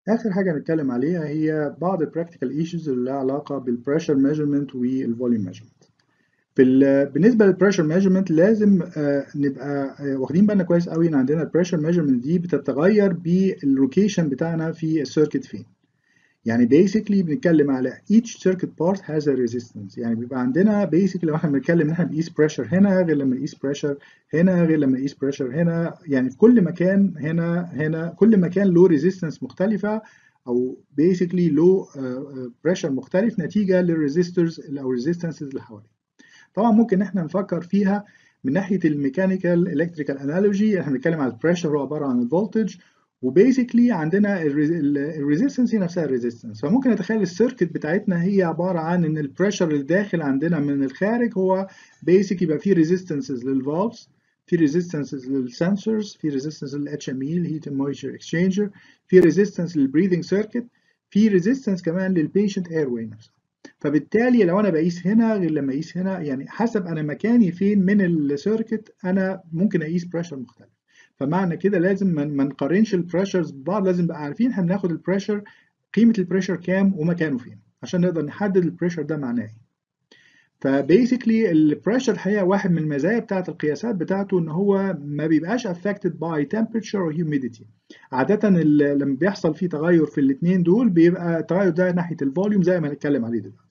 اخر حاجه هنتكلم عليها هي بعض البراكتيكال ايشوز اللي لها علاقه بالبريشر ميجرمنت والفوليوم ميجرمنت في بالنسبه للبريشر ميجرمنت لازم آه نبقى آه واخدين بالنا كويس قوي ان عندنا البريشر ميجرمنت دي بتتغير باللوكيشن بتاعنا في السيركت فين يعني basically بنتكلم على each circuit part has a resistance يعني بيبقى عندنا basically لو احنا بنتكلم ان احنا بنقيس pressure هنا غير لما نقيس pressure هنا غير لما نقيس pressure هنا يعني في كل مكان هنا هنا كل مكان له resistance مختلفة او basically له pressure مختلف نتيجة للريزيستورز او resistance اللي حواليه طبعا ممكن احنا نفكر فيها من ناحية الميكانيكال الكتريكال انالوجي احنا بنتكلم على البريشر هو عبارة عن الفولتج وبيسكلي عندنا الريزيستنس هي نفسها الريزيستنس فممكن اتخيل السيركت بتاعتنا هي عباره عن ان البريشر اللي داخل عندنا من الخارج هو بيسك يبقى فيه ريزيستنسز للفالفز في ريزيستنسز للسنسورز في ريزيستنس للاتش ام اي الهيت اند مويستشر اكسشينجر في ريزيستنس للبريذنج سيركت في ريزيستنس كمان للبيشنت اير واي نفسه فبالتالي لو انا بقيس هنا غير لما اقيس هنا يعني حسب انا مكاني فين من السيركت انا ممكن اقيس بريشر مختلف فمعنى كده لازم ما نقارنش البريشرز ببعض لازم نبقى عارفين احنا بناخد البريشر قيمه البريشر كام ومكانه فين عشان نقدر نحدد البريشر ده معناه ايه فبيسكلي البريشر الحقيقه واحد من المزايا بتاعه القياسات بتاعته ان هو ما بيبقاش affected by temperature or humidity عاده لما بيحصل فيه تغير في الاثنين دول بيبقى التغير ده ناحيه الفوليوم زي ما هنتكلم عليه دلوقتي